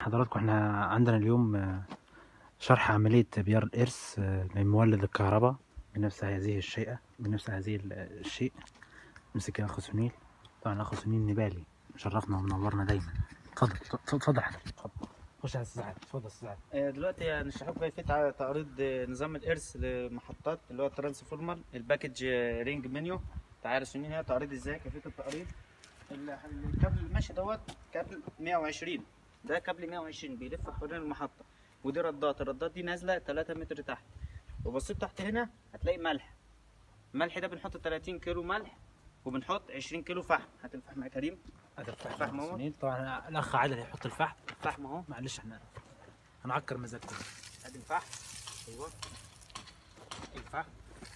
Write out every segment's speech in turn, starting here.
حضراتكم احنا عندنا اليوم آه، شرح عملية بيار الإرث آه، من مولد الكهرباء بنفس هذه الشيء بنفس هذه ال- الشيء مسك يا أخو سنيل طبعا أخو سنيل نبالي شرفنا ومنورنا دايما اتفضل اتفضل حضرتك اتفضل خش على الساعات اتفضل الساعات آه، دلوقتي هنشرح لكم كيفيه ع- تعريض آه، نظام الارث لمحطات اللي هو الترانسفورمر الباكج آه، رينج منيو تعالوا سنين هنا تعريض ازاي كيفيه التعريض ال- الكابل اللي ماشي دوت كابل 120 ده كابل 120 بيلف حوالين المحطه ودي ردات الردات دي نازله 3 متر تحت وبصيت تحت هنا هتلاقي ملح الملح ده بنحط 30 كيلو ملح وبنحط 20 كيلو فحم هات الفحم يا كريم هذا الفحم فحم يا اهو. سنيل طبعا الأخ عادل هيحط الفحم فحم اهو معلش احنا هنعكر مزاجكم ادي الفحم ايوه الفحم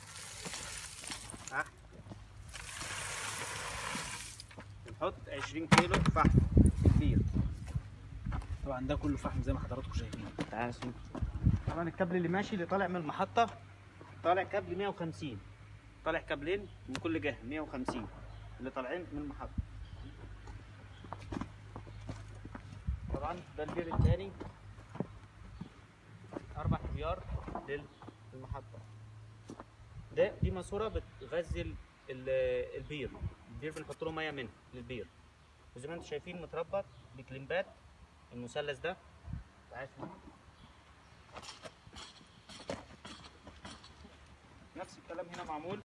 فحم بنحط 20 كيلو فحم كبير طبعا ده كله فحم زي ما حضراتكم شايفين تعال شوف طبعا الكابل اللي ماشي اللي طالع من المحطة طالع كابل 150 طالع كابلين من كل جهة 150 اللي طالعين من المحطة طبعا ده البير التاني أربع أميار للمحطة ده دي ماسورة بتغذي ال- ال- البير البير بنحط له مية منها للبير وزي ما انتم شايفين متربط بكليمبات المثلث ده تعال شوف. نفس الكلام هنا معمول